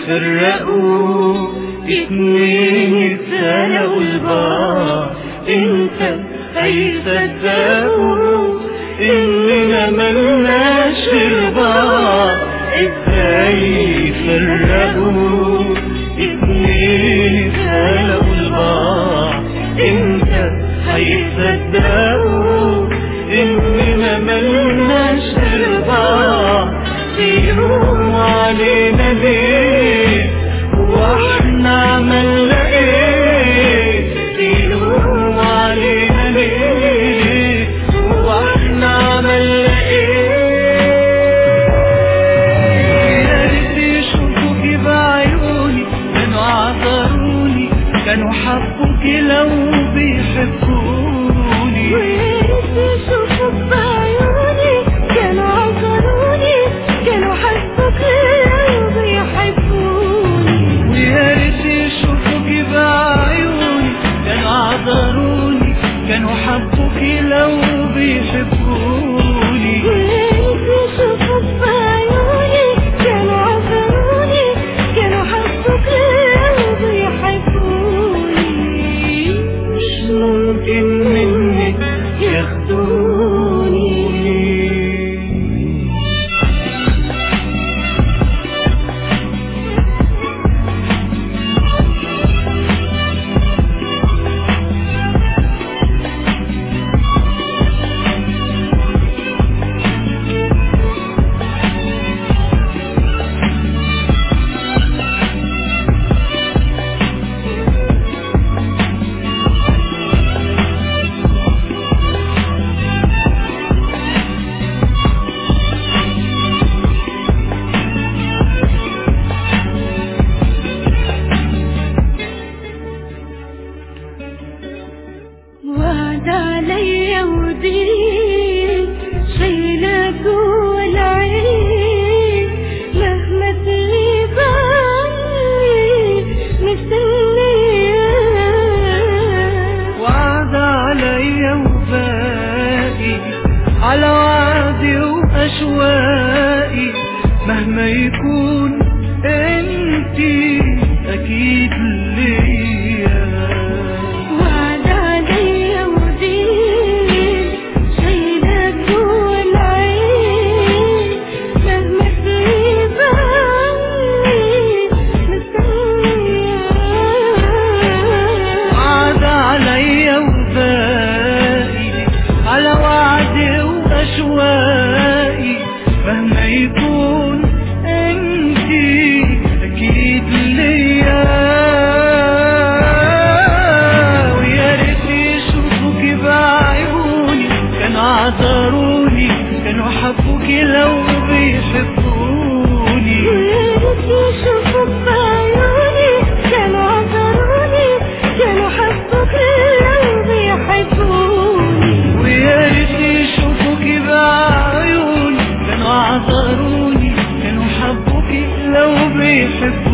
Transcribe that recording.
يفرقوا اتنين يتسلقوا لبعض انت هيصدقوا اننا ملناش غير بعض ازاي يفرقوا اتنين يتسلقوا لبعض انت هيصدقوا اننا ملناش غير بعض بيقوموا علينا ليه واحنا عملنا ايه بيقوموا علينا ليه واحنا عملنا ايه يا ريت يشوفوكي بعيوني كانوا عذروني كانوا حبوكي لو بيحبوني وياريت يشوفوك بعيوني كانوا عذروني كانوا حسوك لو بيحبوني ويا ريت يشوفوكي بعيوني كانوا عذروني كانوا حبوكي لو بيحبوني وياريت يشوفوك بعيوني كانوا عذروني كانوا حسوك لو بيحبوني مش ممكن منك ياخدوني وعد عليا ودين شايلة جوا العين مهما تغيب عني مستنية وعد عليا وباقي على وعدي وأشواقي مهما يكون انتي أكيد ليا وعد عليا ودين شايلة جوا العين مهما تغيب عني مستنية وعد عليا وباقي على وعدي وأشواقي مهما يكون انتي أكيد ليا ويا ريت يشوفوكي بعيوني كانوا عذروني كانوا حبوكي لو بيحبوني وياريت يشوفوك بعيوني كانوا عذروني كانوا حبوك لو بيحبوني ويا ريت يشوفوكي بعيوني كانوا عذروني كانوا حبوكي لو بيحبوني